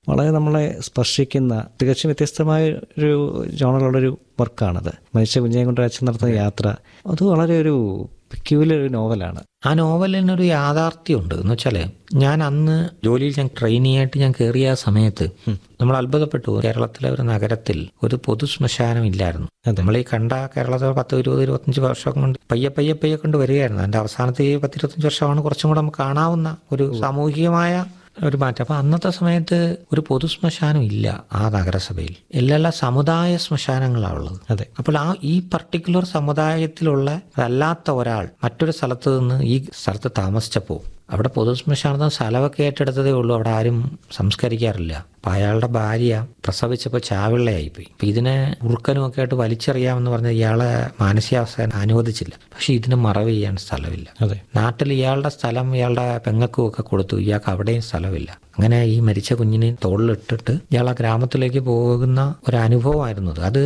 വളരെ നമ്മളെ സ്പർശിക്കുന്ന തികച്ചും വ്യത്യസ്തമായ ഒരു ജോണറുള്ളൊരു വർക്കാണത് മനുഷ്യ കുഞ്ഞിനെ കൊണ്ട് അച്ഛൻ നടത്തുന്ന യാത്ര അത് വളരെ ഒരു പെക്യൂലർ ഒരു നോവലാണ് ആ നോവലിനൊരു യാഥാർത്ഥ്യമുണ്ട് എന്ന് വെച്ചാൽ ഞാൻ അന്ന് ജോലിയിൽ ഞാൻ ട്രെയിനിയായിട്ട് ഞാൻ കയറിയ ആ സമയത്ത് നമ്മൾ അത്ഭുതപ്പെട്ടു കേരളത്തിലെ ഒരു നഗരത്തിൽ ഒരു പൊതു ശ്മശാനം ഇല്ലായിരുന്നു നമ്മൾ ഈ കണ്ട കേരളത്തിൽ പത്ത് ഇരുപത് ഇരുപത്തഞ്ച് വർഷം കൊണ്ട് പയ്യെ പയ്യെ പയ്യെ കൊണ്ട് വരികയായിരുന്നു അതിന്റെ അവസാനത്തെ ഈ പത്ത് ഇരുപത്തഞ്ച് വർഷമാണ് കുറച്ചും കൂടെ നമുക്ക് കാണാവുന്ന ഒരു സാമൂഹികമായ ഒരു മാറ്റം അപ്പൊ അന്നത്തെ സമയത്ത് ഒരു പൊതു ശ്മശാനം ഇല്ല ആ നഗരസഭയിൽ എല്ലാ സമുദായ ശ്മശാനങ്ങളാണ് ഉള്ളത് അതെ അപ്പോൾ ആ ഈ പർട്ടിക്കുലർ സമുദായത്തിലുള്ള അല്ലാത്ത ഒരാൾ മറ്റൊരു സ്ഥലത്ത് നിന്ന് ഈ സ്ഥലത്ത് താമസിച്ചപ്പോൾ അവിടെ പൊതുശ്മശാനത്തിന് സ്ഥലമൊക്കെ ഏറ്റെടുത്തതേ ഉള്ളൂ അവിടെ ആരും സംസ്കരിക്കാറില്ല അപ്പൊ അയാളുടെ ഭാര്യ പ്രസവിച്ചപ്പോൾ ചാവിള്ളയായിപ്പോയി അപ്പൊ ഇതിനെ ഉറുക്കനും ഒക്കെ ആയിട്ട് വലിച്ചെറിയാമെന്ന് പറഞ്ഞ ഇയാളെ മാനസികാവസ്ഥ അനുവദിച്ചില്ല പക്ഷെ ഇതിന് മറവ് ചെയ്യാൻ സ്ഥലമില്ല അതെ നാട്ടിൽ ഇയാളുടെ സ്ഥലം ഇയാളുടെ പെങ്ങൾക്കും ഒക്കെ കൊടുത്തു ഇയാൾക്ക് അവിടെയും സ്ഥലമില്ല അങ്ങനെ ഈ മരിച്ച കുഞ്ഞിനെ തോളിലിട്ടിട്ട് ഇയാൾ ആ ഗ്രാമത്തിലേക്ക് പോകുന്ന ഒരു അനുഭവമായിരുന്നു അത് അത്